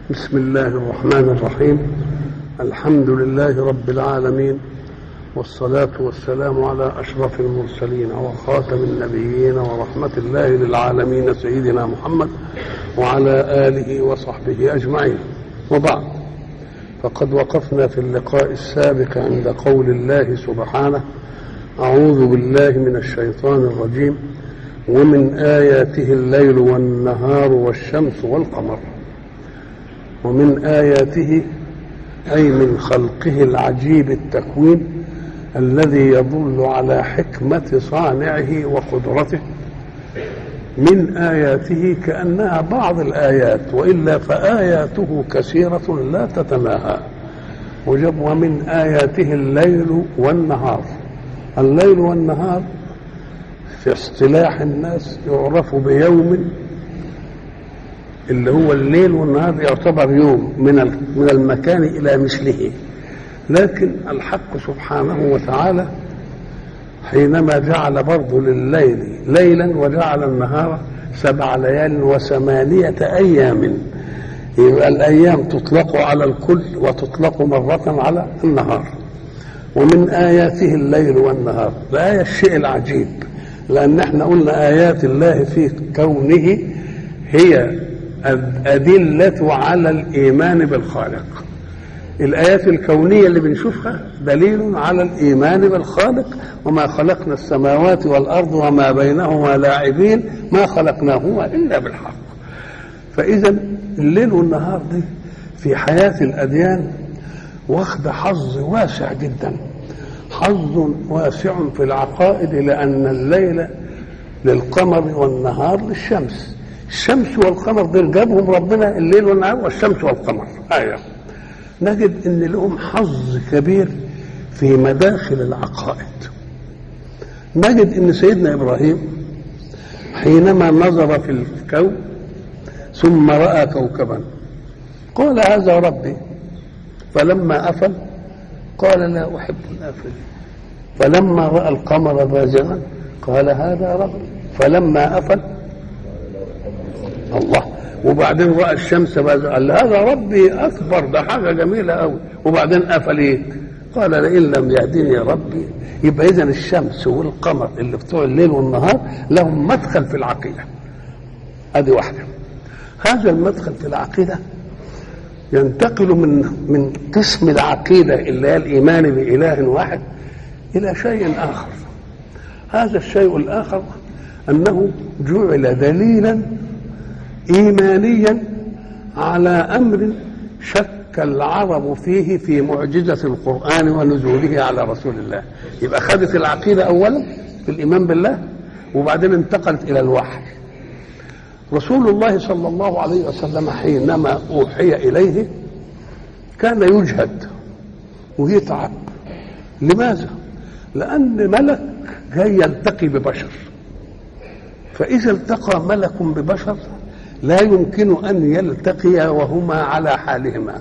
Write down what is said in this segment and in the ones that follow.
بسم الله الرحمن الرحيم الحمد لله رب العالمين والصلاة والسلام على أشرف المرسلين وخاتم النبيين ورحمة الله للعالمين سيدنا محمد وعلى آله وصحبه أجمعين وبعد فقد وقفنا في اللقاء السابق عند قول الله سبحانه أعوذ بالله من الشيطان الرجيم ومن آياته الليل والنهار والشمس والقمر ومن آياته أي من خلقه العجيب التكوين الذي يدل على حكمة صانعه وقدرته من آياته كأنها بعض الآيات وإلا فآياته كثيرة لا تتناهى وجب ومن آياته الليل والنهار الليل والنهار في اصطلاح الناس يعرف بيوم اللي هو الليل والنهار يعتبر يوم من من المكان الى مثله لكن الحق سبحانه وتعالى حينما جعل برضه لليل ليلا وجعل النهار سبع ليال وثمانية أيام يبقى الأيام تطلق على الكل وتطلق مرة على النهار ومن آياته الليل والنهار الآية الشيء العجيب لأن احنا قلنا آيات الله في كونه هي الأدلة على الإيمان بالخالق الآيات الكونية اللي بنشوفها دليل على الإيمان بالخالق وما خلقنا السماوات والأرض وما بينهما لاعبين ما خلقناهما إلا بالحق فإذا الليل والنهار دي في حياة الأديان واخد حظ واسع جدا حظ واسع في العقائد لأن الليل للقمر والنهار للشمس الشمس والقمر دول جابهم ربنا الليل والنهار والشمس والقمر آية نجد ان لهم حظ كبير في مداخل العقائد نجد ان سيدنا ابراهيم حينما نظر في الكون ثم راى كوكبا قال هذا ربي فلما افل قال لا احب الافلين فلما راى القمر بازغا قال هذا ربي فلما افل الله وبعدين راى الشمس قال هذا ربي اكبر ده حاجه جميله قوي وبعدين قفل ايه؟ قال لئن لم يهدني ربي يبقى اذا الشمس والقمر اللي بتوع الليل والنهار لهم مدخل في العقيده ادي واحده هذا المدخل في العقيده ينتقل من من قسم العقيده اللي هي الايمان باله واحد الى شيء اخر هذا الشيء الاخر انه جعل دليلا ايمانيا على امر شك العرب فيه في معجزه القران ونزوله على رسول الله يبقى خدت العقيده اولا في الايمان بالله وبعدين انتقلت الى الوحي رسول الله صلى الله عليه وسلم حينما اوحي اليه كان يجهد ويتعب لماذا لان ملك جاي يلتقي ببشر فاذا التقى ملك ببشر لا يمكن ان يلتقيا وهما على حالهما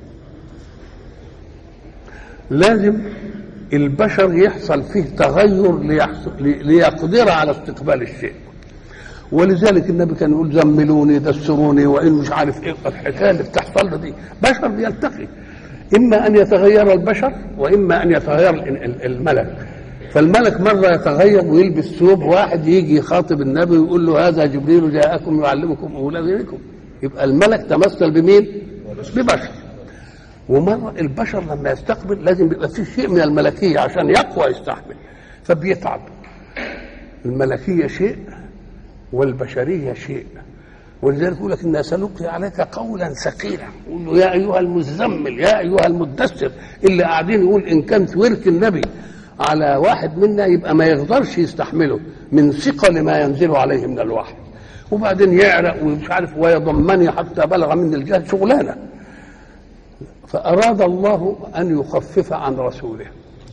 لازم البشر يحصل فيه تغير ليحصل ليقدر على استقبال الشيء ولذلك النبي كان يقول زملوني دسروني وان مش عارف ايه الحكايه اللي بتحصل له دي بشر بيلتقي اما ان يتغير البشر واما ان يتغير الملك فالملك مرة يتغير ويلبس ثوب واحد يجي يخاطب النبي ويقول له هذا جبريل جاءكم يعلمكم أولادكم يبقى الملك تمثل بمين؟ ببشر ومرة البشر لما يستقبل لازم يبقى فيه شيء من الملكية عشان يقوى يستحمل فبيتعب الملكية شيء والبشرية شيء ولذلك يقول لك إن سنلقي عليك قولا ثقيلا يقول له يا أيها المزمل يا أيها المدثر اللي قاعدين يقول إن كان في ورك النبي على واحد منا يبقى ما يقدرش يستحمله من ثقل ما ينزل عليه من الوحي وبعدين يعرق ومش عارف ويضمني حتى بلغ من الجهل شغلانه فأراد الله أن يخفف عن رسوله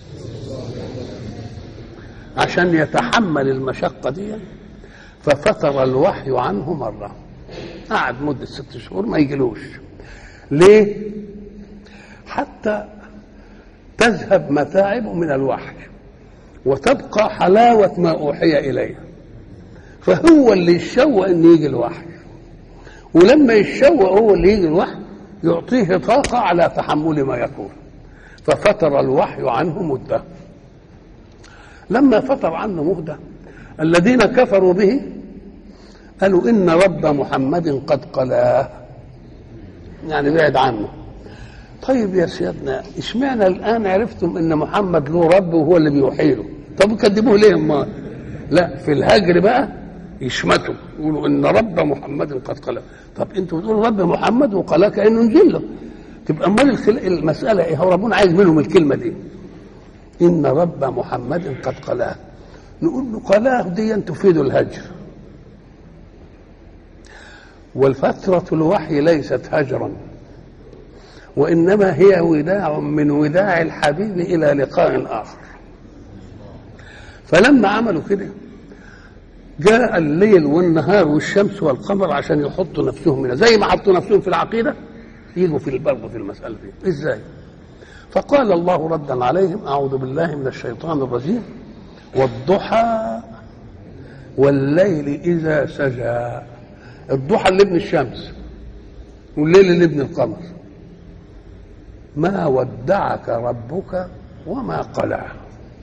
عشان يتحمل المشقة دي ففتر الوحي عنه مرة قعد مدة ست شهور ما يجيلوش ليه؟ حتى تذهب متاعبه من الوحي وتبقى حلاوة ما أوحي إليه فهو اللي يشوق أن يجي الوحي ولما يشوق هو اللي يجي الوحي يعطيه طاقة على تحمل ما يكون ففتر الوحي عنه مدة لما فتر عنه مدة الذين كفروا به قالوا إن رب محمد قد قلاه يعني بعد عنه طيب يا سيدنا اشمعنى الآن عرفتم إن محمد له رب وهو اللي بيوحي له طب كذبوه ليه ما لا في الهجر بقى يشمتوا يقولوا ان رب محمد قد قلاه طب انتوا بتقولوا رب محمد وقلاه كانه نزل له تبقى امال الخل... المساله ايه هو ربنا عايز منهم الكلمه دي ان رب محمد قد قلاه نقول له قلاه دي تفيد الهجر والفترة الوحي ليست هجرا وإنما هي وداع من وداع الحبيب إلى لقاء آخر فلما عملوا كده جاء الليل والنهار والشمس والقمر عشان يحطوا نفسهم هنا زي ما حطوا نفسهم في العقيدة يجوا في برضه في المسألة دي ازاي فقال الله ردا عليهم أعوذ بالله من الشيطان الرجيم والضحى والليل إذا سجى الضحى اللي ابن الشمس والليل اللي ابن القمر ما ودعك ربك وما قلع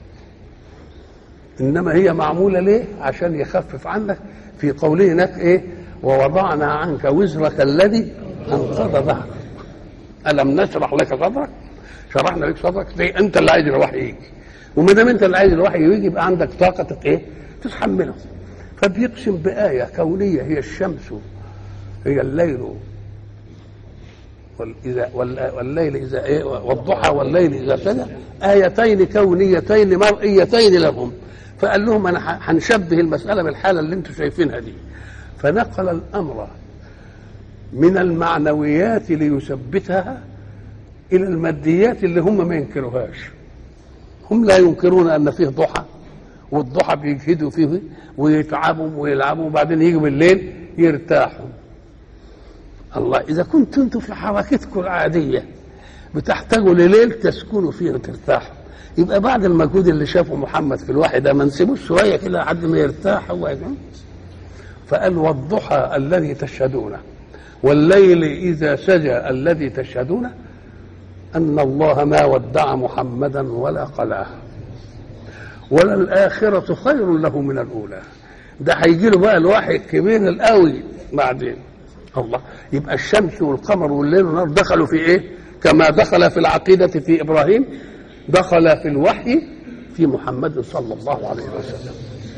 انما هي معموله ليه عشان يخفف عنك في قوله هناك ايه ووضعنا عنك وزرك الذي انقض ظهرك الم نشرح لك صدرك شرحنا لك صدرك زي انت اللي عايز الوحي يجي وما دام انت اللي عايز الوحي يجي يبقى عندك طاقه ايه تتحمله فبيقسم بآية كونية هي الشمس هي الليل والإذا والليل إذا إيه والضحى والليل إذا سجى آيتين كونيتين مرئيتين لهم فقال لهم أنا هنشبه المسألة بالحالة اللي أنتم شايفينها دي فنقل الأمر من المعنويات ليثبتها إلى الماديات اللي هم ما ينكروهاش هم لا ينكرون أن فيه ضحى والضحى بيجهدوا فيه ويتعبوا ويلعبوا وبعدين يجوا بالليل يرتاحوا الله اذا كنتوا انتم في حركتكم العاديه بتحتاجوا لليل تسكنوا فيه وترتاحوا يبقى بعد المجهود اللي شافه محمد في الوحي ده ما نسيبوش شويه كده لحد ما يرتاح هو فقال والضحى الذي تشهدونه والليل اذا سجى الذي تشهدونه ان الله ما ودع محمدا ولا قلاه وللآخرة خير له من الأولى ده هيجي له بقى الوحي الكبير القوي بعدين الله يبقى الشمس والقمر والليل والنهار دخلوا في ايه كما دخل في العقيدة في إبراهيم دخل في الوحي في محمد صلى الله عليه وسلم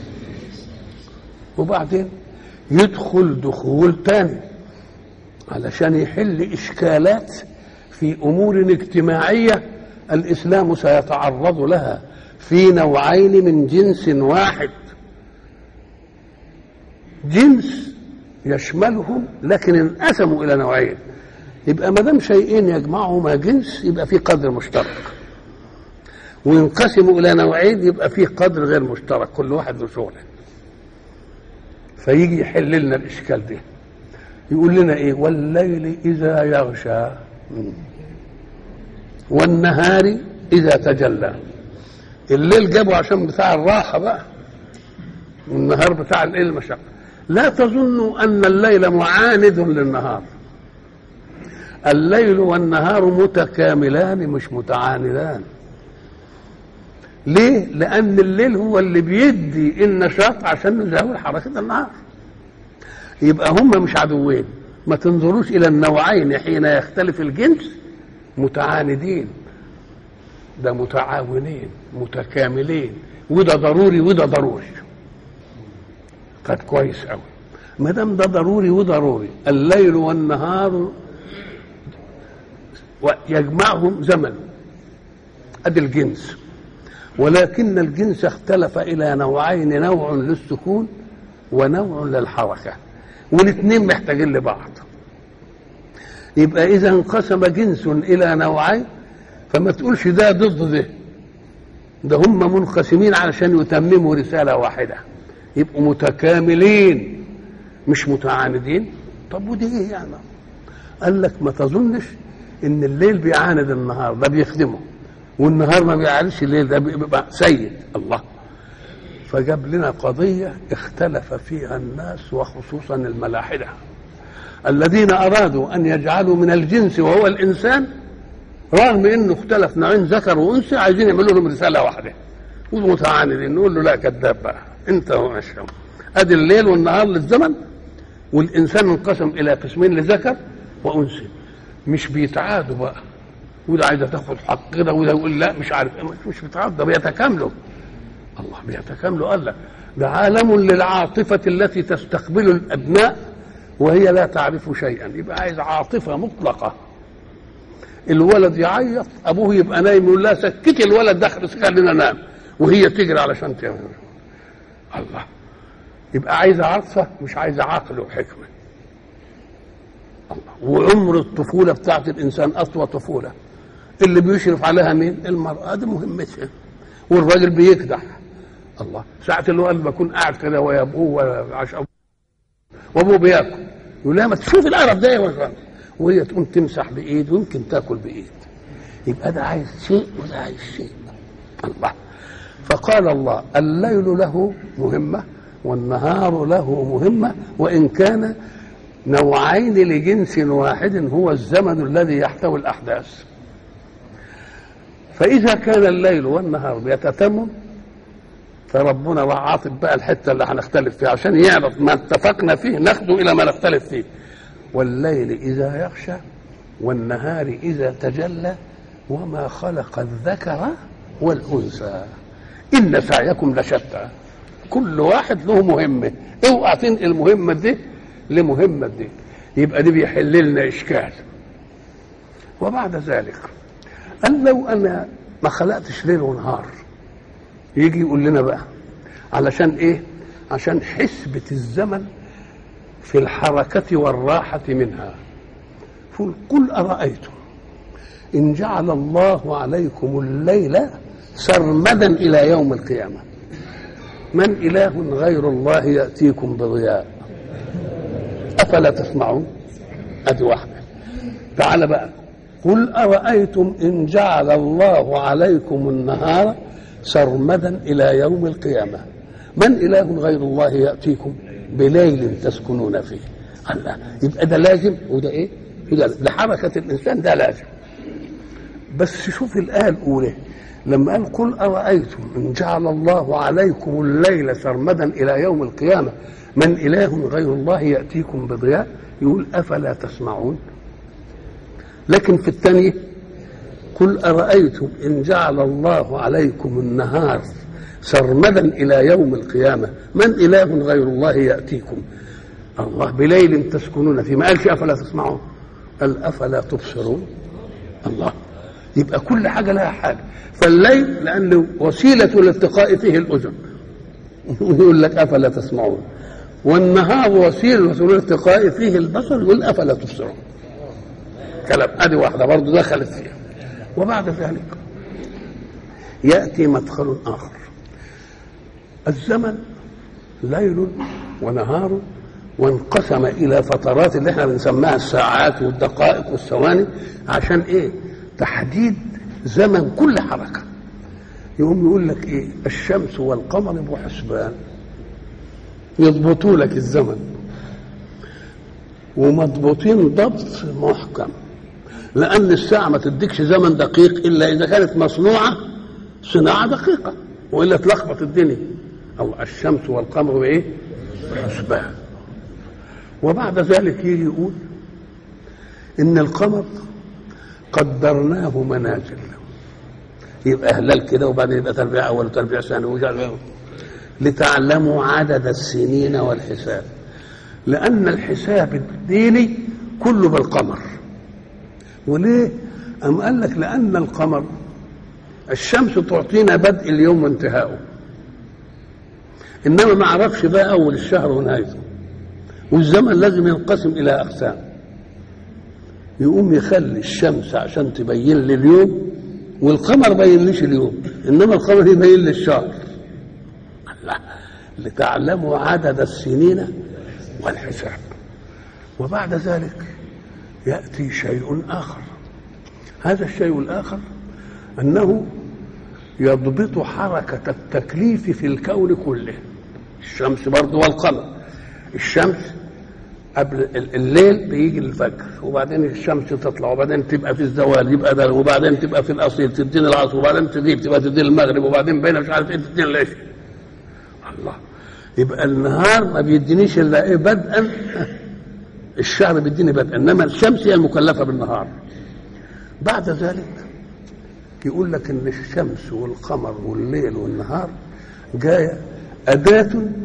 وبعدين يدخل دخول تاني علشان يحل إشكالات في أمور اجتماعية الإسلام سيتعرض لها في نوعين من جنس واحد جنس يشملهم لكن انقسموا الى نوعين يبقى ما دام شيئين يجمعهما جنس يبقى في قدر مشترك وينقسموا الى نوعين يبقى في قدر غير مشترك كل واحد له شغله فيجي يحل لنا الاشكال ده يقول لنا ايه والليل اذا يغشى والنهار اذا تجلى الليل جابه عشان بتاع الراحه بقى والنهار بتاع الايه المشقه لا تظنوا ان الليل معاند للنهار الليل والنهار متكاملان مش متعاندان ليه لان الليل هو اللي بيدي النشاط عشان نزاول حركه النهار يبقى هم مش عدوين ما تنظروش الى النوعين حين يختلف الجنس متعاندين ده متعاونين متكاملين وده ضروري وده ضروري قد كويس قوي ما دام ده ضروري وضروري الليل والنهار يجمعهم زمن ادي الجنس ولكن الجنس اختلف الى نوعين نوع للسكون ونوع للحركه والاثنين محتاجين لبعض يبقى اذا انقسم جنس الى نوعين فما تقولش ده ضد ده ده هم منقسمين علشان يتمموا رسالة واحدة يبقوا متكاملين مش متعاندين طب ودي ايه يعني قال لك ما تظنش ان الليل بيعاند النهار ده بيخدمه والنهار ما بيعاندش الليل ده بيبقى سيد الله فجاب لنا قضية اختلف فيها الناس وخصوصا الملاحدة الذين ارادوا ان يجعلوا من الجنس وهو الانسان رغم انه اختلف نوعين ذكر وانثى عايزين يعملوا لهم رساله واحده والمتعاندين نقول له لا كذاب بقى انت هو ماشي ادي الليل والنهار للزمن والانسان انقسم الى قسمين لذكر وانثى مش بيتعادوا بقى وده عايزه تاخد حق كده وده يقول لا مش عارف إيه. مش بيتعادوا ده بيتكاملوا الله بيتكاملوا قال لك ده عالم للعاطفه التي تستقبل الابناء وهي لا تعرف شيئا يبقى عايز عاطفه مطلقه الولد يعيط ابوه يبقى نايم يقول لها سكتي الولد داخل خلينا ننام وهي تجري علشان تعمل الله يبقى عايزه عاطفه مش عايزه عقل وحكمه الله وعمر الطفوله بتاعت الانسان اطول طفوله اللي بيشرف عليها مين؟ المراه دي مهمتها والراجل بيكدح الله ساعة اللي هو قال بكون قاعد كده ويا ابوه عشان وابوه بياكل يقول لها ما تشوف القرف ده يا ولد. وهي تقوم تمسح بايد ويمكن تاكل بايد يبقى ده عايز شيء وده عايز شيء الله فقال الله الليل له مهمه والنهار له مهمه وان كان نوعين لجنس واحد هو الزمن الذي يحتوي الاحداث فاذا كان الليل والنهار بيتتمم فربنا راح عاطف بقى الحته اللي هنختلف فيها عشان يعرف ما اتفقنا فيه ناخده الى ما نختلف فيه والليل اذا يغشى والنهار اذا تجلى وما خلق الذكر والانثى ان سعيكم لشتى كل واحد له مهمه اوعى تنقل المهمه دي لمهمه دي يبقى دي بيحل لنا اشكال وبعد ذلك قال لو انا ما خلقتش ليل ونهار يجي يقول لنا بقى علشان ايه عشان حسبة الزمن في الحركة والراحة منها قل قل أرأيتم إن جعل الله عليكم الليل سرمدا إلى يوم القيامة من إله غير الله يأتيكم بضياء أفلا تسمعون أدي واحدة تعال بقى قل أرأيتم إن جعل الله عليكم النهار سرمدا إلى يوم القيامة من إله غير الله يأتيكم بليل تسكنون فيه الله يبقى ده لازم وده إيه وده لحركة الإنسان ده لازم بس شوف الآية الأولى لما قال قل أرأيتم إن جعل الله عليكم الليل سرمدا إلى يوم القيامة من إله غير الله يأتيكم بضياء يقول أفلا تسمعون لكن في الثانية قل أرأيتم إن جعل الله عليكم النهار سرمدا إلى يوم القيامة من إله غير الله يأتيكم الله بليل تسكنون فيه ما قالش أفلا تسمعون قال أفلا تبصرون الله يبقى كل حاجة لها حاجة فالليل لأنه وسيلة الالتقاء فيه الأذن يقول لك أفلا تسمعون والنهار وسيلة الالتقاء فيه البصر يقول أفلا تبصرون كلام ادي واحده برضه دخلت فيها وبعد ذلك ياتي مدخل اخر الزمن ليل ونهار وانقسم الى فترات اللي احنا بنسميها الساعات والدقائق والثواني عشان ايه تحديد زمن كل حركه يقوم يقول لك ايه الشمس والقمر بحسبان يضبطوا لك الزمن ومضبوطين ضبط محكم لان الساعه ما تديكش زمن دقيق الا اذا كانت مصنوعه صناعه دقيقه والا تلخبط الدنيا او الشمس والقمر بايه بحسبان وبعد ذلك يجي يقول ان القمر قدرناه منازل يبقى هلال كده وبعدين يبقى تربيع اول وتربيع ثاني وجعل لتعلموا عدد السنين والحساب لأن الحساب الديني كله بالقمر وليه؟ أم قال لك لأن القمر الشمس تعطينا بدء اليوم وانتهاؤه إنما ما عرفش بقى أول الشهر ونهايته والزمن لازم ينقسم إلى أقسام يقوم يخلي الشمس عشان تبين لي اليوم والقمر ما يبينليش اليوم إنما القمر يبين لي الشهر الله لتعلموا عدد السنين والحساب وبعد ذلك ياتي شيء اخر هذا الشيء الاخر انه يضبط حركه التكليف في الكون كله الشمس برضه والقمر الشمس قبل الليل بيجي الفجر وبعدين الشمس تطلع وبعدين تبقى في الزوال يبقى ده وبعدين تبقى في الاصيل تدين العصر وبعدين تغيب تبقى تدين المغرب وبعدين بين مش عارف ايه تدين العشاء الله يبقى النهار ما بيدينيش الا ايه بدءا الشهر بيديني بدءا انما الشمس هي المكلفه بالنهار بعد ذلك يقول لك ان الشمس والقمر والليل والنهار جايه اداه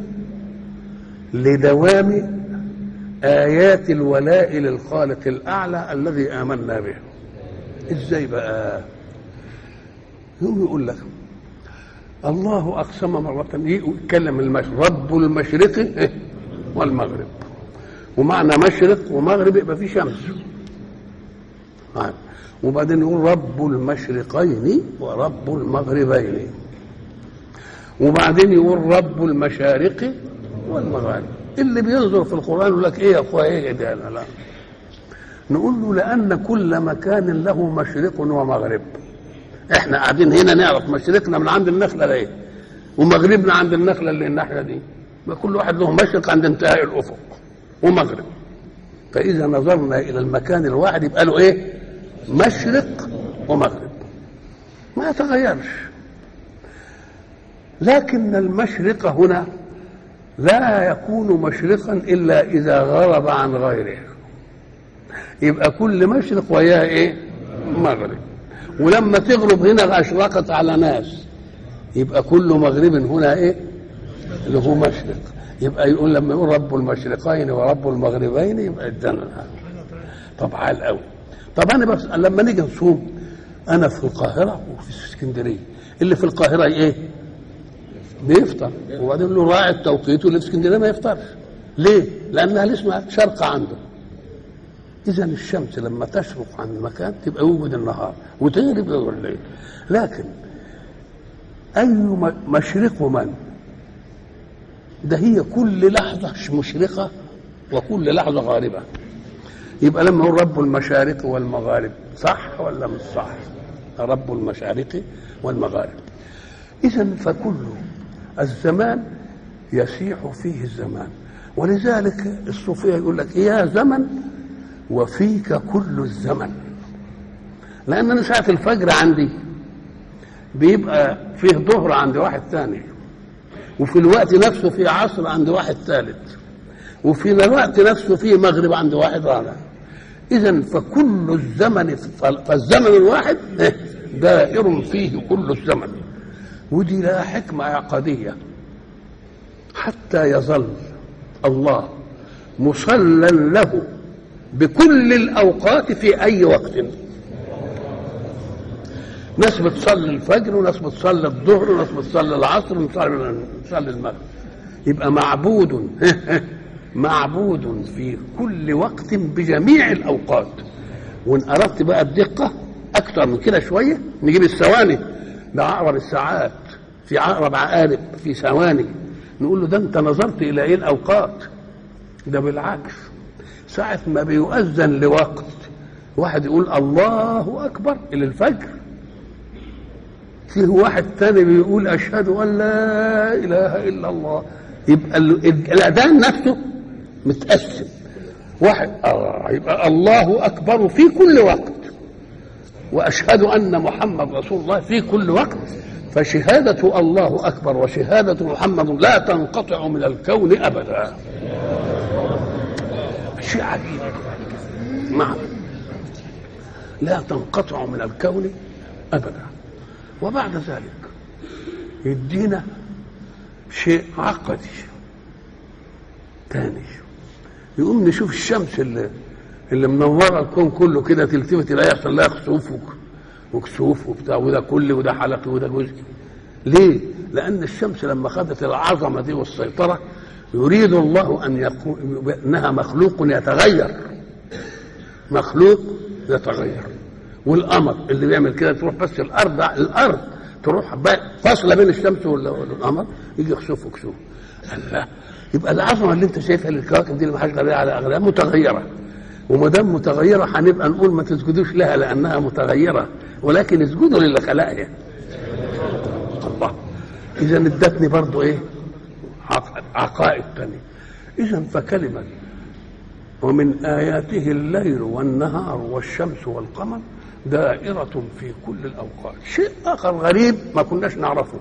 لدوام آيات الولاء للخالق الأعلى الذي آمنا به إزاي بقى يقوم يقول لك الله أقسم مرة يتكلم المشرق رب المشرق والمغرب ومعنى مشرق ومغرب يبقى في شمس وبعدين يقول رب المشرقين ورب المغربين وبعدين يقول رب المشارق والمغارب اللي بينظر في القرآن يقول لك ايه يا اخويا ايه ده لا, لا نقول له لأن كل مكان له مشرق ومغرب احنا قاعدين هنا نعرف مشرقنا من عند النخلة ايه ومغربنا عند النخلة اللي الناحية دي كل واحد له مشرق عند انتهاء الأفق ومغرب فإذا نظرنا إلى المكان الواحد يبقى له ايه مشرق ومغرب ما يتغيرش لكن المشرق هنا لا يكون مشرقا الا اذا غرب عن غيره يبقى كل مشرق وياه ايه مغرب ولما تغرب هنا اشرقت على ناس يبقى كل مغرب هنا ايه له مشرق يبقى يقول لما يقول رب المشرقين ورب المغربين يبقى ادانا طب عال قوي طب انا بس لما نيجي نصوم انا في القاهره وفي اسكندريه اللي في القاهره ايه بيفطر وبعدين له راعي التوقيت واللي في اسكندريه ما يفطرش ليه؟ لانها لسه شرقه عنده اذا الشمس لما تشرق عن المكان تبقى يوجد النهار وتغرب يوجد الليل لكن اي مشرق من ده هي كل لحظه مشرقه وكل لحظه غاربه يبقى لما هو رب المشارق والمغارب صح ولا مش صح رب المشارق والمغارب اذا فكل الزمان يسيح فيه الزمان ولذلك الصوفية يقول لك يا زمن وفيك كل الزمن لأن أنا ساعة الفجر عندي بيبقى فيه ظهر عند واحد ثاني وفي الوقت نفسه فيه عصر عند واحد ثالث وفي الوقت نفسه فيه مغرب عند واحد رابع إذا فكل الزمن فالزمن الواحد دائر فيه كل الزمن ودي لها حكمة عقدية حتى يظل الله مصلى له بكل الأوقات في أي وقت ناس بتصلي الفجر وناس بتصلي الظهر وناس بتصلي العصر وناس بتصلي المغرب يبقى معبود معبود في كل وقت بجميع الأوقات وإن أردت بقى الدقة أكثر من كده شوية نجيب الثواني ده عقرب الساعات في عقرب عقارب في ثواني نقول له ده انت نظرت الى ايه الاوقات ده بالعكس ساعة ما بيؤذن لوقت واحد يقول الله اكبر الى الفجر فيه واحد تاني بيقول اشهد ان لا اله الا الله يبقى الاذان نفسه متقسم واحد آه يبقى الله اكبر في كل وقت واشهد ان محمد رسول الله في كل وقت فشهادة الله أكبر وشهادة محمد لا تنقطع من الكون أبدا شيء عجيب نعم لا تنقطع من الكون أبدا وبعد ذلك يدينا شيء عقدي تاني يقوم نشوف الشمس اللي اللي منوره الكون كله كده تلتفت تلاقي يحصل لها خسوف وكسوف وبتاع وده كل وده حلقي وده جزء ليه؟ لأن الشمس لما خدت العظمة دي والسيطرة يريد الله أن يكون أنها مخلوق يتغير مخلوق يتغير والقمر اللي بيعمل كده تروح بس الأرض الأرض تروح فاصلة بين الشمس والقمر يجي يخسف وكسوف الله يبقى العظمة اللي أنت شايفها للكواكب دي اللي ما حاجة على أغلبها متغيرة وما دام متغيرة هنبقى نقول ما تسجدوش لها لأنها متغيرة ولكن اسجدوا للي خلقها الله إذا ادتني برضو إيه عقائد تانية إذا فكلمة ومن آياته الليل والنهار والشمس والقمر دائرة في كل الأوقات شيء آخر غريب ما كناش نعرفه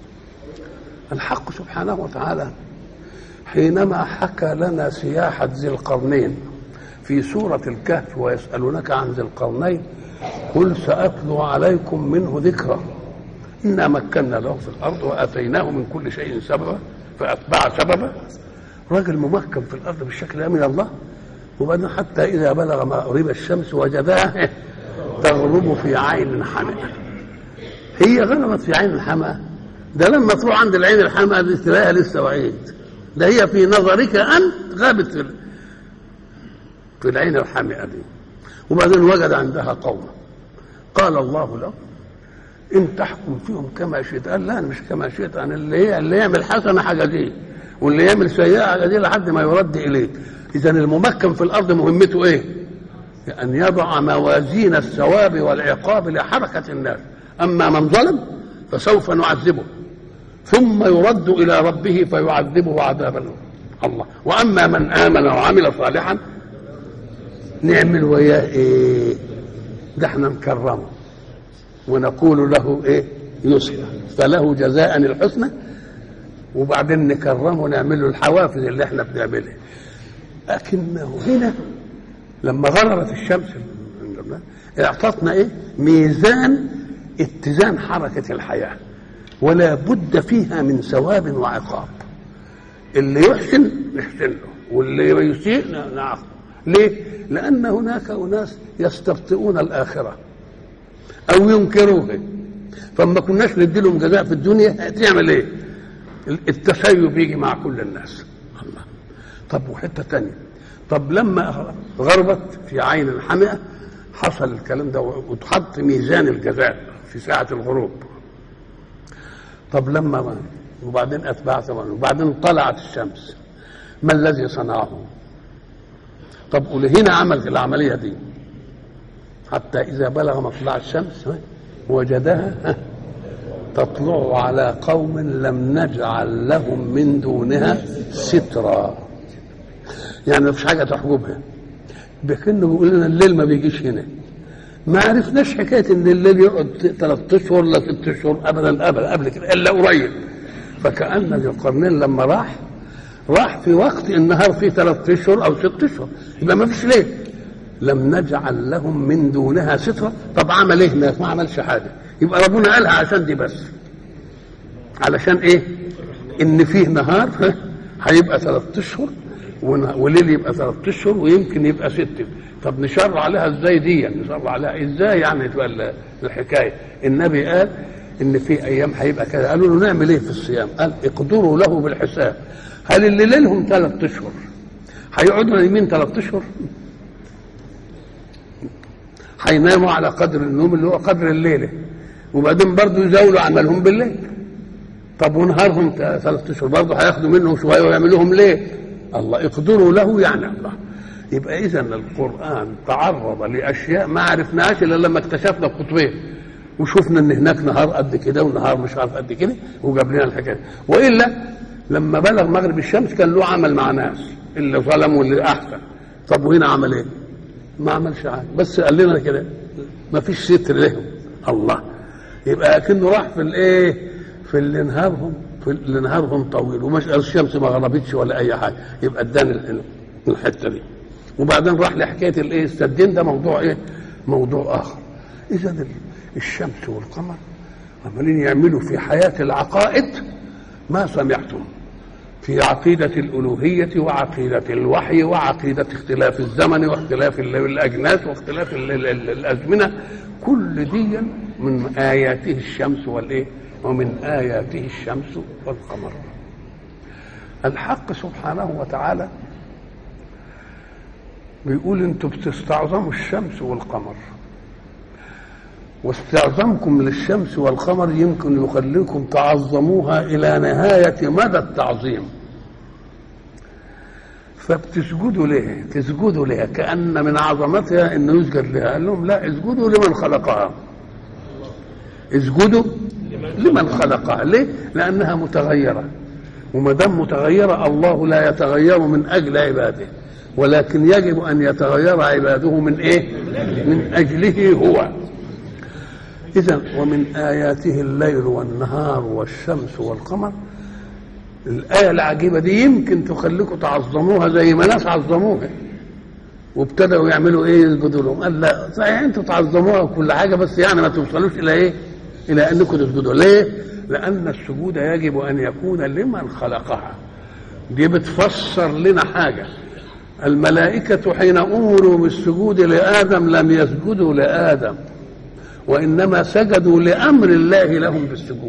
الحق سبحانه وتعالى حينما حكى لنا سياحة ذي القرنين في سورة الكهف ويسألونك عن ذي القرنين قل سأتلو عليكم منه ذكرًا إنا مكنا له في الأرض وآتيناه من كل شيء سببا فأتبع سببا راجل ممكن في الأرض بالشكل ده من الله وبعدين حتى إذا بلغ مغرب الشمس وجدها تغرب في عين حمئة هي غربت في عين الحمأة ده لما تروح عند العين الحمأة دي تلاقيها لسه وعيد ده هي في نظرك أنت غابت في, في العين الحمئة دي وبعدين وجد عندها قوما قال الله له ان تحكم فيهم كما شئت قال لا انا مش كما شئت انا اللي هي اللي يعمل حسنه حاجه دي واللي يعمل سيئه حاجه دي لحد ما يرد اليه اذا الممكن في الارض مهمته ايه ان يضع موازين الثواب والعقاب لحركه الناس اما من ظلم فسوف نعذبه ثم يرد الى ربه فيعذبه عذابا الله واما من امن وعمل صالحا نعمل وياه ايه ده احنا نكرمه ونقول له ايه يسرى فله جزاء الحسنى وبعدين نكرمه ونعمل له الحوافز اللي احنا بنعملها لكنه هنا لما غربت الشمس اعطتنا ايه ميزان اتزان حركة الحياة ولا بد فيها من ثواب وعقاب اللي يحسن نحسن له واللي يسيء نعاقبه ليه؟ لأن هناك أناس يستبطئون الآخرة او ينكروها فما كناش ندي لهم جزاء في الدنيا تعمل ايه التسيب يجي مع كل الناس الله طب وحته تانية طب لما غربت في عين الحمئة حصل الكلام ده وتحط ميزان الجزاء في ساعة الغروب طب لما وبعدين أتباع ثمانه وبعدين طلعت الشمس ما الذي صنعه طب ولهنا عمل العملية دي حتى إذا بلغ مطلع الشمس وجدها تطلع على قوم لم نجعل لهم من دونها سترا يعني ما فيش حاجة تحجبها بكنه بيقول لنا الليل ما بيجيش هنا ما عرفناش حكاية إن الليل يقعد ثلاث أشهر ولا ست أشهر أبدا أبدا قبل كده إلا قريب فكأن ذي القرنين لما راح راح في وقت النهار فيه ثلاث أشهر أو ست أشهر يبقى ما فيش ليل لم نجعل لهم من دونها سترة طب عمل ايه هناك ما عملش حاجة يبقى ربنا قالها عشان دي بس علشان ايه ان فيه نهار هيبقى ثلاث اشهر وليل يبقى ثلاث اشهر ويمكن يبقى ست طب نشرع عليها ازاي دي نشرع عليها ازاي يعني تبقى الحكايه النبي قال ان في ايام هيبقى كذا قالوا له نعمل ايه في الصيام قال اقدروا له بالحساب هل اللي ليلهم ثلاث اشهر هيقعدوا نايمين ثلاث اشهر هيناموا على قدر النوم اللي هو قدر الليله وبعدين برضه يزاولوا عملهم بالليل طب ونهارهم ثلاث اشهر برضه هياخدوا منهم شويه ويعملوهم ليه؟ الله يقدروا له يعني الله يبقى اذا القران تعرض لاشياء ما عرفناهاش الا لما اكتشفنا القطبين وشفنا ان هناك نهار قد كده ونهار مش عارف قد كده وجاب لنا الحكايه والا لما بلغ مغرب الشمس كان له عمل مع ناس اللي ظلم واللي احسن طب وهنا عمل ايه؟ ما عملش حاجه بس قال لنا كده ما فيش ستر لهم الله يبقى اكنه راح في الايه في اللي نهارهم في اللي نهارهم طويل ومش الشمس ما غربتش ولا اي حاجه يبقى ادانا الحته دي وبعدين راح لحكايه الايه السدين ده موضوع ايه موضوع اخر اذا الشمس والقمر عمالين يعملوا في حياه العقائد ما سمعتم في عقيدة الألوهية وعقيدة الوحي وعقيدة اختلاف الزمن واختلاف الأجناس واختلاف الأزمنة كل دي من آياته الشمس والإيه ومن آياته الشمس والقمر الحق سبحانه وتعالى بيقول انتوا بتستعظموا الشمس والقمر واستعظامكم للشمس والقمر يمكن يخليكم تعظموها الى نهايه مدى التعظيم فبتسجدوا ليه تسجدوا ليه كأن من عظمتها انه يسجد لها قال لهم لا اسجدوا لمن خلقها اسجدوا لمن خلقها ليه لانها متغيره وما دام متغيره الله لا يتغير من اجل عباده ولكن يجب ان يتغير عباده من ايه من اجله هو اذا ومن اياته الليل والنهار والشمس والقمر الايه العجيبه دي يمكن تخليكم تعظموها زي ما ناس عظموها وابتدأوا يعملوا ايه يسجدوا لهم قال لا صحيح انتوا تعظموها وكل حاجه بس يعني ما توصلوش الى ايه الى انكم تسجدوا ليه لان السجود يجب ان يكون لمن خلقها دي بتفسر لنا حاجه الملائكه حين امروا بالسجود لادم لم يسجدوا لادم وانما سجدوا لامر الله لهم بالسجود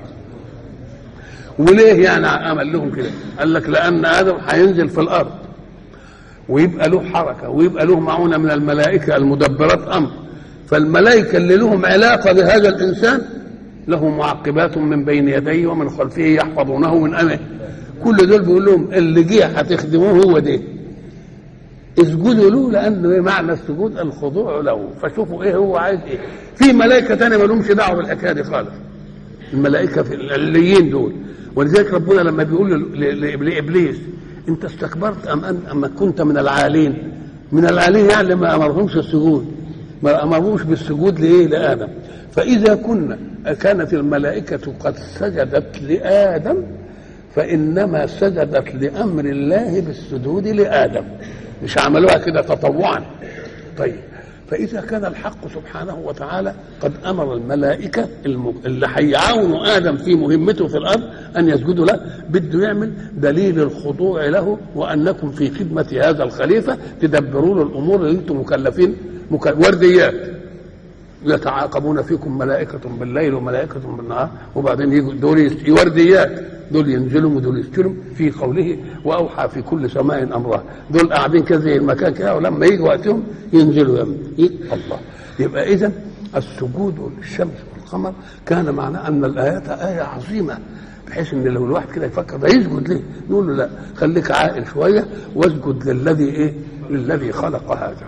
وليه يعني عمل لهم كده قال لك لان ادم هينزل في الارض ويبقى له حركه ويبقى له معونه من الملائكه المدبرات امر فالملائكه اللي لهم علاقه بهذا الانسان له معقبات من بين يديه ومن خلفه يحفظونه من امره كل دول بيقول لهم اللي جه هتخدموه هو ده اسجدوا له لانه معنى السجود الخضوع له فشوفوا ايه هو عايز ايه في ملائكه تانية ما لهمش دعوه بالحكايه دي خالص الملائكه في العليين دول ولذلك ربنا لما بيقول لابليس انت استكبرت ام أن اما كنت من العالين من العالين يعني ما امرهمش السجود ما امرهمش بالسجود لايه لادم فاذا كنا كانت الملائكه قد سجدت لادم فانما سجدت لامر الله بالسجود لادم مش عملوها كده تطوعا طيب فإذا كان الحق سبحانه وتعالى قد أمر الملائكة اللي هيعاونوا آدم في مهمته في الأرض أن يسجدوا له بده يعمل دليل الخضوع له وأنكم في خدمة هذا الخليفة تدبرون الأمور اللي أنتم مكلفين مكلف ورديات يتعاقبون فيكم ملائكة بالليل وملائكة بالنهار وبعدين يجوا دول ورديات دول ينزلوا ودول يسجلوا في قوله واوحى في كل سماء امرها دول قاعدين كده زي المكان كده ولما يجي وقتهم ينزلوا يم الله يبقى اذا السجود للشمس والقمر كان معناه ان الايات ايه عظيمه بحيث ان لو الواحد كده يفكر ده يسجد ليه؟ نقول له لا خليك عاقل شويه واسجد للذي ايه؟ للذي خلق هذا.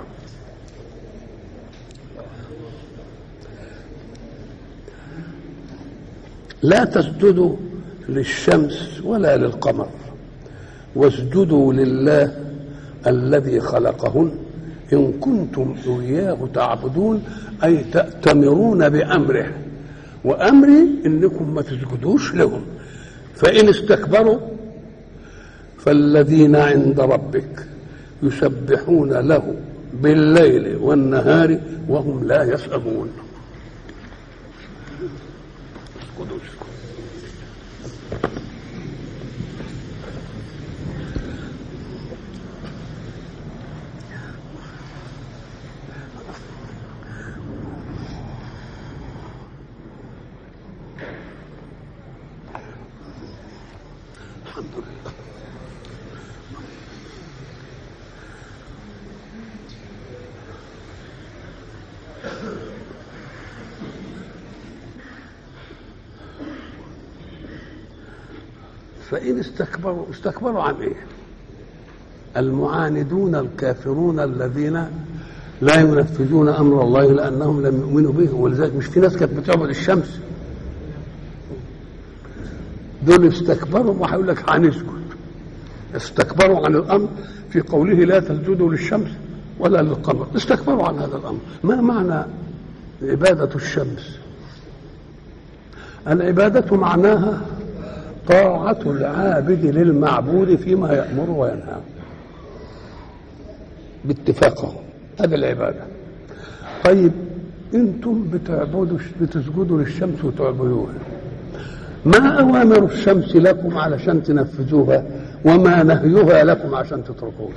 لا تسجدوا للشمس ولا للقمر واسجدوا لله الذي خلقهن إن كنتم إياه تعبدون أي تأتمرون بأمره وأمري إنكم ما تسجدوش لهم فإن استكبروا فالذين عند ربك يسبحون له بالليل والنهار وهم لا يسأمون اسكتوا اسكتوا الحمد لله فإن استكبروا استكبروا عن إيه؟ المعاندون الكافرون الذين لا ينفذون أمر الله لأنهم لم يؤمنوا به ولذلك مش في ناس كانت بتعبد الشمس دول استكبروا وهيقول لك هنسجد استكبروا عن الامر في قوله لا تسجدوا للشمس ولا للقمر استكبروا عن هذا الامر ما معنى عباده الشمس العباده معناها طاعه العابد للمعبود فيما يامر وينهى باتفاقهم هذه العباده طيب انتم بتعبدوا بتسجدوا للشمس وتعبدوها ما أوامر الشمس لكم علشان تنفذوها وما نهيها لكم عشان تتركوها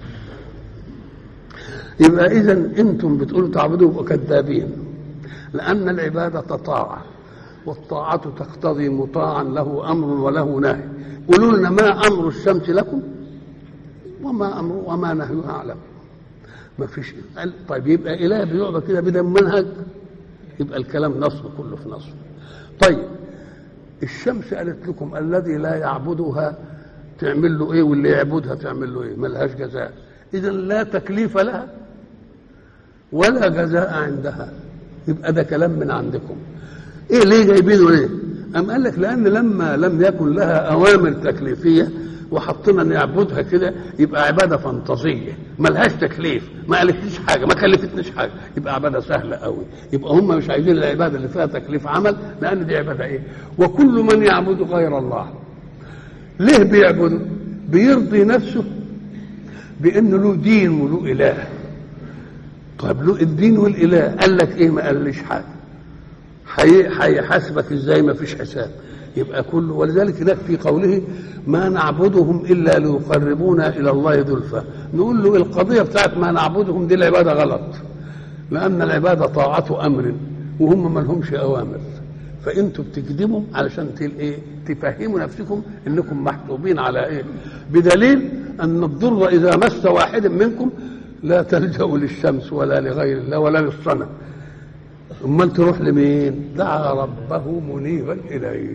يبقى إذا أنتم بتقولوا تعبدوا يبقوا كذابين لأن العبادة طاعة والطاعة تقتضي مطاعا له أمر وله نهي قولوا لنا ما أمر الشمس لكم وما أمر وما نهيها لكم ما فيش طيب يبقى إله بيعبد كده بدون منهج يبقى الكلام نصب كله في نصب طيب الشمس قالت لكم الذي لا يعبدها تعمل له ايه واللي يعبدها تعمل له ايه ملهاش جزاء اذا لا تكليف لها ولا جزاء عندها يبقى ده كلام من عندكم ايه ليه جايبينه ليه ام قال لك لان لما لم يكن لها اوامر تكليفيه وحطينا نعبدها كده يبقى عباده فانتازيه ملهاش تكليف ما قالتليش حاجه ما كلفتنيش حاجه يبقى عباده سهله قوي يبقى هم مش عايزين العباده اللي فيها تكليف عمل لان دي عباده ايه وكل من يعبد غير الله ليه بيعبده بيرضي نفسه بانه له دين وله اله طيب له الدين والاله قال لك ايه ما قاليش حاجه هيحاسبك ازاي ما فيش حساب يبقى كله ولذلك هناك في قوله ما نعبدهم الا ليقربونا الى الله زلفى نقول له القضيه بتاعت ما نعبدهم دي العباده غلط لان العباده طاعه امر وهم ما لهمش اوامر فانتوا بتكذبوا علشان ايه تفهموا نفسكم انكم محسوبين على ايه بدليل ان الضر اذا مس واحد منكم لا تلجأوا للشمس ولا لغير الله ولا للصنم امال تروح لمين دعا ربه منيبا اليه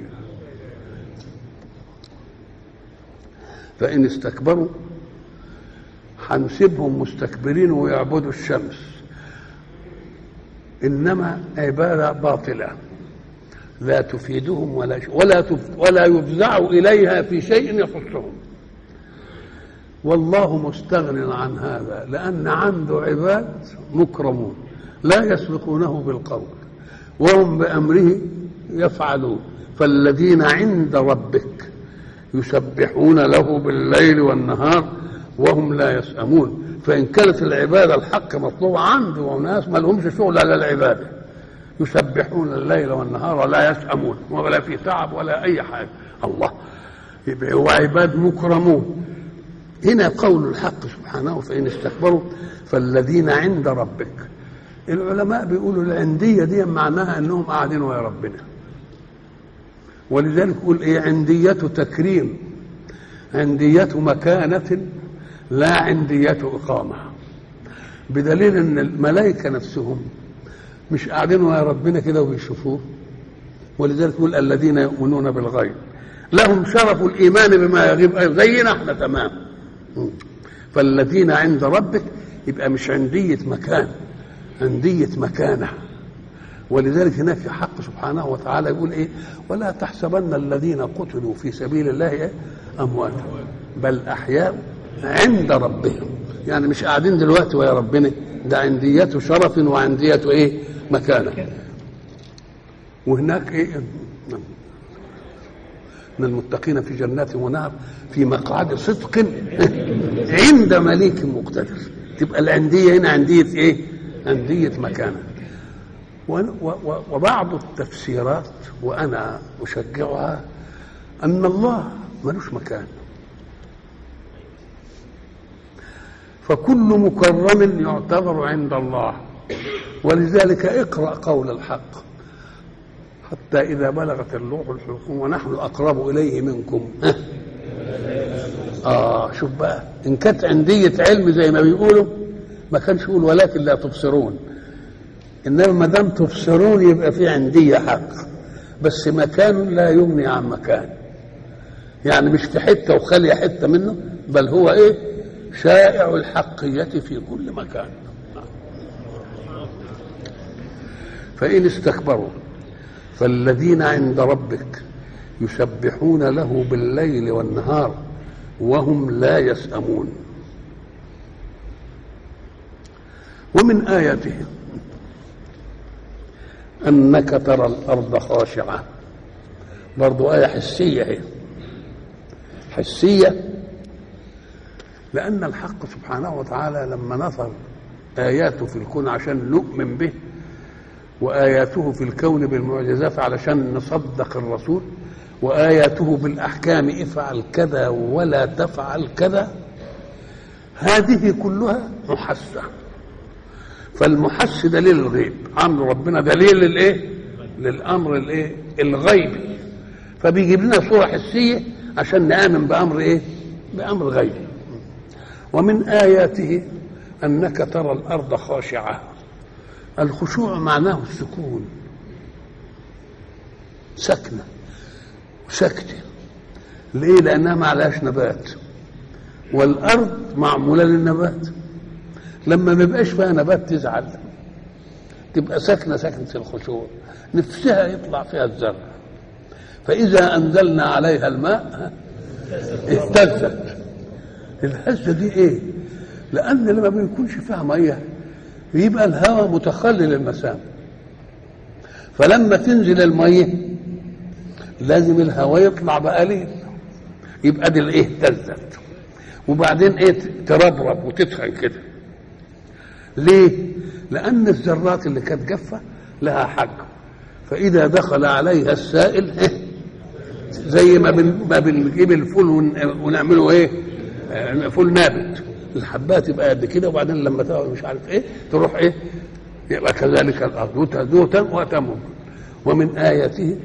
فان استكبروا هنسيبهم مستكبرين ويعبدوا الشمس انما عباده باطله لا تفيدهم ولا ولا ولا يفزع اليها في شيء يخصهم والله مستغن عن هذا لان عنده عباد مكرمون لا يسبقونه بالقول وهم بامره يفعلون فالذين عند ربك يسبحون له بالليل والنهار وهم لا يسأمون فإن كانت العبادة الحق مطلوبة عنده وناس ما لهمش شغل على العبادة يسبحون الليل والنهار ولا يسأمون ولا في تعب ولا أي حاجة الله يبقى هو عباد مكرمون هنا قول الحق سبحانه فإن استكبروا فالذين عند ربك العلماء بيقولوا العندية دي معناها أنهم قاعدين ويا ربنا ولذلك يقول إيه عندية تكريم عندية مكانة لا عندية إقامة بدليل أن الملائكة نفسهم مش قاعدين ويا ربنا كده وبيشوفوه ولذلك يقول الذين يؤمنون بالغيب لهم شرف الإيمان بما يغيب أيضا زينا احنا تمام فالذين عند ربك يبقى مش عندية مكان عندية مكانة ولذلك هناك في حق سبحانه وتعالى يقول ايه ولا تحسبن الذين قتلوا في سبيل الله إيه؟ امواتا بل احياء عند ربهم يعني مش قاعدين دلوقتي ويا ربنا ده عنديته شرف وعنديته ايه مكانه وهناك ايه من المتقين في جنات ونهر في مقعد صدق عند مليك مقتدر تبقى العنديه هنا عنديه ايه عنديه مكانه وبعض التفسيرات وانا اشجعها ان الله ملوش مكان فكل مكرم يعتبر عند الله ولذلك اقرا قول الحق حتى اذا بلغت اللوح الحلقوم ونحن اقرب اليه منكم اه شوف بقى ان كانت عنديه علم زي ما بيقولوا ما كانش يقول ولكن لا تبصرون انما ما دام تبصرون يبقى في عنديه حق بس مكان لا يغني عن مكان يعني مش في حته وخلي حته منه بل هو ايه شائع الحقيه في كل مكان فان استكبروا فالذين عند ربك يسبحون له بالليل والنهار وهم لا يسأمون ومن آياته أنك ترى الأرض خاشعة برضو آية حسية هي حسية لأن الحق سبحانه وتعالى لما نظر آياته في الكون عشان نؤمن به وآياته في الكون بالمعجزات علشان نصدق الرسول وآياته بالأحكام افعل كذا ولا تفعل كذا هذه كلها محسة فالمحس دليل الغيب امر ربنا دليل للايه للامر الايه الغيبي فبيجيب لنا صوره حسيه عشان نامن بامر ايه بامر غيبي ومن اياته انك ترى الارض خاشعه الخشوع معناه السكون سكنه سكته ليه لانها ما عليهاش نبات والارض معموله للنبات لما ما يبقاش فيها نبات تزعل تبقى ساكنه سكنه الخشوع نفسها يطلع فيها الزرع فاذا انزلنا عليها الماء اهتزت الهزه دي ايه لان لما بيكونش فيها ميه بيبقى الهواء متخلل المسام فلما تنزل الميه لازم الهواء يطلع بقليل يبقى دي الايه اهتزت وبعدين ايه تربرب وتتخن كده ليه لان الذرات اللي كانت جافه لها حجم فاذا دخل عليها السائل إيه؟ زي ما بن ما بنجيب الفول ون- ونعمله ايه آه، فول نابت الحبات تبقى قد كده وبعدين لما تقعد مش عارف ايه تروح ايه يبقى كذلك الارض وتزوتا وتمر ومن اياته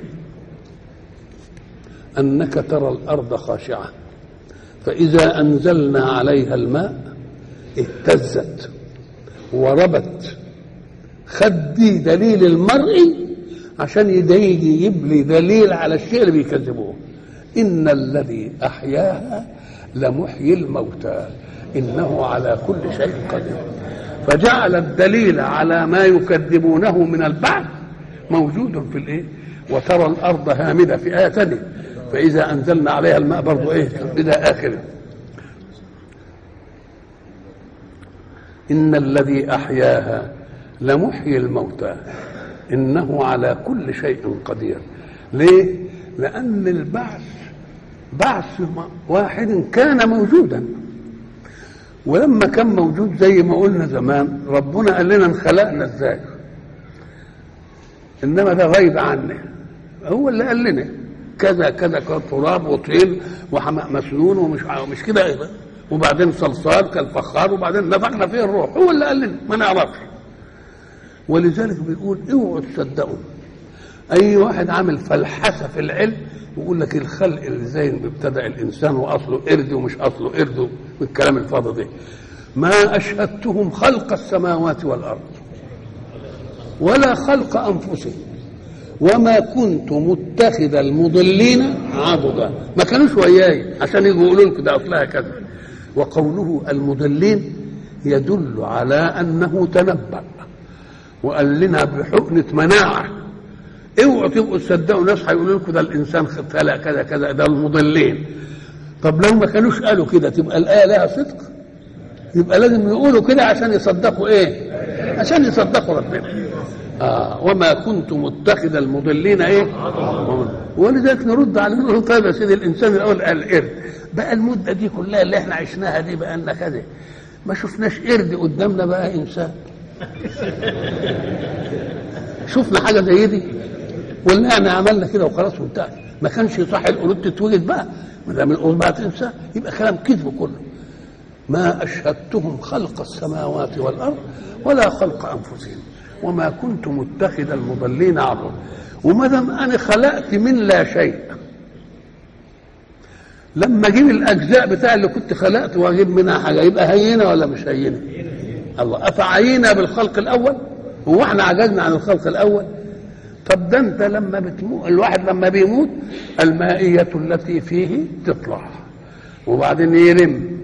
انك ترى الارض خاشعه فاذا انزلنا عليها الماء اهتزت وربت خدي دليل المرء عشان يجي يجيب لي دليل على الشيء اللي بيكذبوه ان الذي احياها لمحيي الموتى انه على كل شيء قدير فجعل الدليل على ما يكذبونه من البعث موجود في الايه وترى الارض هامده في ايه ثانيه فاذا انزلنا عليها الماء برضه ايه الى اخره ان الذي احياها لمحيي الموتى انه على كل شيء قدير ليه لان البعث بعث واحد كان موجودا ولما كان موجود زي ما قلنا زمان ربنا قال لنا انخلقنا ازاي انما ده غيب عنه هو اللي قال لنا كذا كذا كذا تراب وطين وحماء مسنون ومش مش كده ايه وبعدين صلصال كالفخار وبعدين نفخنا فيه الروح هو اللي قال لنا ما نعرفش ولذلك بيقول اوعوا تصدقوا اي واحد عامل فلحسه في العلم يقول لك الخلق اللي زي ما ابتدع الانسان واصله قرد ومش اصله قرد والكلام الفاضي ده ما اشهدتهم خلق السماوات والارض ولا خلق انفسهم وما كنت متخذ المضلين عضدا ما كانوش وياي عشان يجوا يقولوا لكم ده اصلها كذا وقوله المضلين يدل على انه تنبأ وقال لنا بحقنة مناعة اوعوا تبقوا تصدقوا ناس هيقولوا لكم ده الانسان خلق كذا كذا ده المضلين طب لو ما كانوش قالوا كده تبقى الآية لها صدق يبقى لازم يقولوا كده عشان يصدقوا ايه عشان يصدقوا ربنا آه وما كنت متخذ المضلين ايه ولذلك نرد عليه نقول طيب يا سيدي الانسان الاول قال قرد بقى المده دي كلها اللي احنا عشناها دي بقى لنا كذا ما شفناش قرد قدامنا بقى انسان شفنا حاجه زي دي ولا احنا عملنا كده وخلاص وانتهى ما كانش صح القلوب تتوجد بقى ما دام القلوب بقى تنسى يبقى كلام كذب كله ما اشهدتهم خلق السماوات والارض ولا خلق انفسهم وما كنت متخذ المضلين عضدا وما دام انا خلقت من لا شيء لما اجيب الاجزاء بتاع اللي كنت خلقته واجيب منها حاجه يبقى هينه ولا مش هينه؟ الله افعينا بالخلق الاول هو احنا عجزنا عن الخلق الاول طب ده انت لما بتموت الواحد لما بيموت المائية التي فيه تطلع وبعدين يرم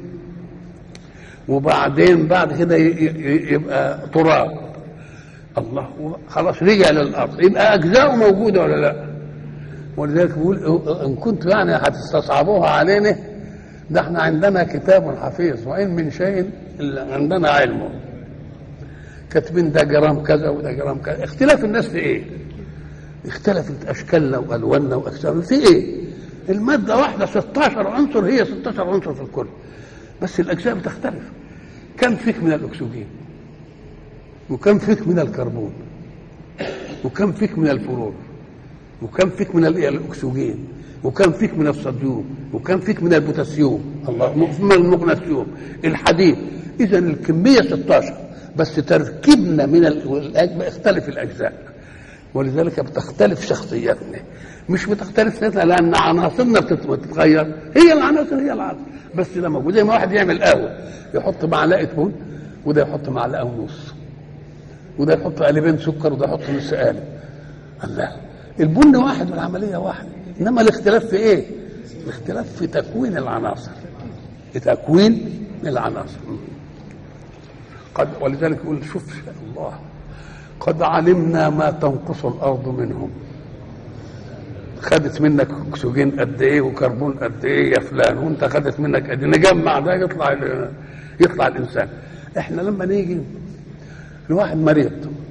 وبعدين بعد كده يبقى تراب الله خلاص رجع للارض يبقى اجزاؤه موجوده ولا لا ولذلك بيقول ان كنتم يعني هتستصعبوها علينا ده احنا عندنا كتاب حفيظ وان من شيء الا عندنا علمه كاتبين ده جرام كذا وده جرام كذا اختلاف الناس في ايه اختلفت اشكالنا والواننا واجسامنا في ايه الماده واحده 16 عنصر هي 16 عنصر في الكل بس الاجزاء بتختلف كم فيك من الاكسجين وكم فيك من الكربون وكم فيك من الفلور وكم فيك من الاكسجين وكم فيك من الصوديوم وكم فيك من البوتاسيوم الله من المغناطيوم الحديد اذا الكميه 16 بس تركيبنا من الاجزاء اختلف الاجزاء ولذلك بتختلف شخصياتنا مش بتختلف شخصياتنا لان عناصرنا بتتغير هي العناصر هي العناصر بس لما موجود زي ما واحد يعمل قهوه يحط معلقه بن وده يحط معلقه ونص وده يحط قالبين سكر وده يحط نص قالب الله البن واحد والعمليه واحده انما الاختلاف في ايه؟ الاختلاف في تكوين العناصر في تكوين العناصر قد ولذلك يقول شوف الله قد علمنا ما تنقص الارض منهم خدت منك اكسجين قد ايه وكربون قد ايه يا فلان وانت خدت منك قد ايه نجمع ده يطلع ال- يطلع الانسان احنا لما نيجي لواحد مريض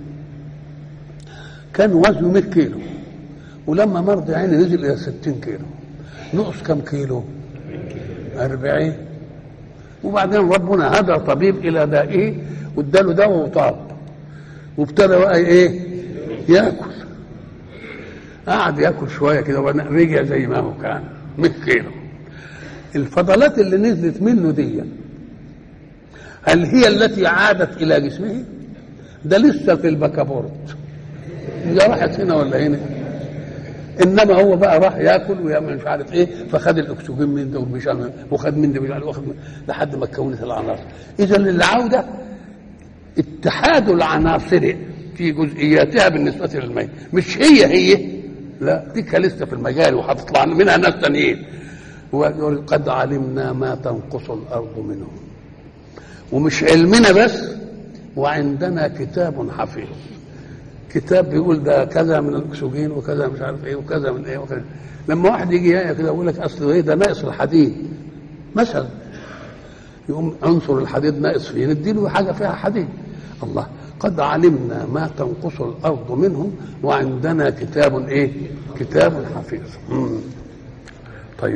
كان وزنه 100 كيلو ولما مرض يا عيني نزل الى 60 كيلو نقص كم كيلو 40 وبعدين ربنا هدى طبيب الى دائه واداله دواء وطاب وابتدى بقى ايه ياكل قعد ياكل شويه كده وبعدين رجع زي ما هو كان 100 كيلو الفضلات اللي نزلت منه دي هل هي التي عادت الى جسمه ده لسه في البكابورت هي راحت هنا ولا هنا انما هو بقى راح ياكل ويعمل مش عارف ايه فخد الاكسجين من ده ومش عارف وخد من ده مش عارف واخد من لحد ما اتكونت العناصر اذا العوده اتحاد العناصر في جزئياتها بالنسبه للميت مش هي هي لا دي كان لسه في المجال وهتطلع منها ناس تانيين ويقول قد علمنا ما تنقص الارض منهم ومش علمنا بس وعندنا كتاب حفيظ كتاب بيقول ده كذا من الاكسجين وكذا مش عارف ايه وكذا من ايه وكذا لما واحد يجي يا كده يقول لك اصل ايه ده ناقص الحديد مثلا يقوم عنصر الحديد ناقص فيه نديله حاجه فيها حديد الله قد علمنا ما تنقص الارض منهم وعندنا كتاب ايه كتاب حفيظ مم. طيب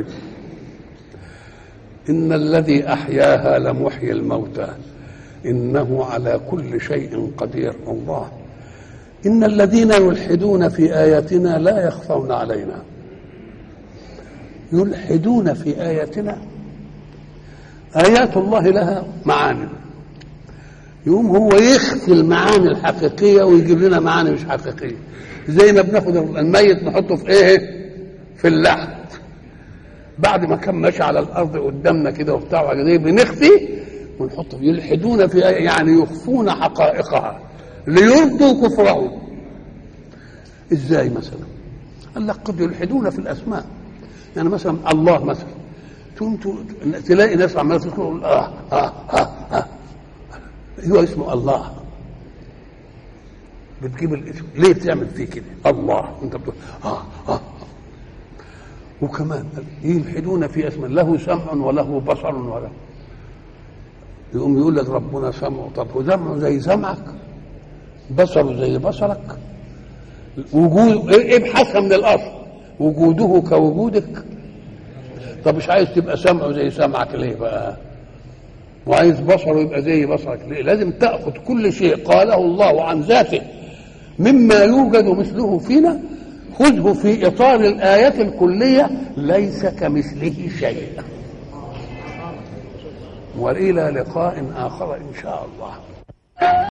ان الذي احياها لمحيي الموتى انه على كل شيء قدير الله ان الذين يلحدون في اياتنا لا يخفون علينا يلحدون في اياتنا ايات الله لها معاني يقوم هو يخفي المعاني الحقيقيه ويجيب لنا معاني مش حقيقيه زي ما بناخد الميت نحطه في ايه في اللحد بعد ما كان ماشي على الارض قدامنا كده وبتاع وحاجات بنخفي ونحطه يلحدون في آية يعني يخفون حقائقها ليرضوا كفرهم ازاي مثلا قال لك قد يلحدون في الاسماء يعني مثلا الله مثلا تقوم تلاقي ناس عماله تقول اه اه اه اه هو اسمه الله بتجيب الاسم ليه بتعمل فيه كده الله انت بتقول اه اه وكمان يلحدون في اسماء له سمع وله بصر وله يقوم يقول لك ربنا سمعه طب وسمعه زي سمعك بصره زي بصرك وجود ابحثها من الاصل وجوده كوجودك طب مش عايز تبقى سمعه زي سمعك ليه بقى وعايز بصره يبقى زي بصرك ليه لازم تاخذ كل شيء قاله الله عن ذاته مما يوجد مثله فينا خذه في اطار الايات الكليه ليس كمثله شيء والى لقاء اخر ان شاء الله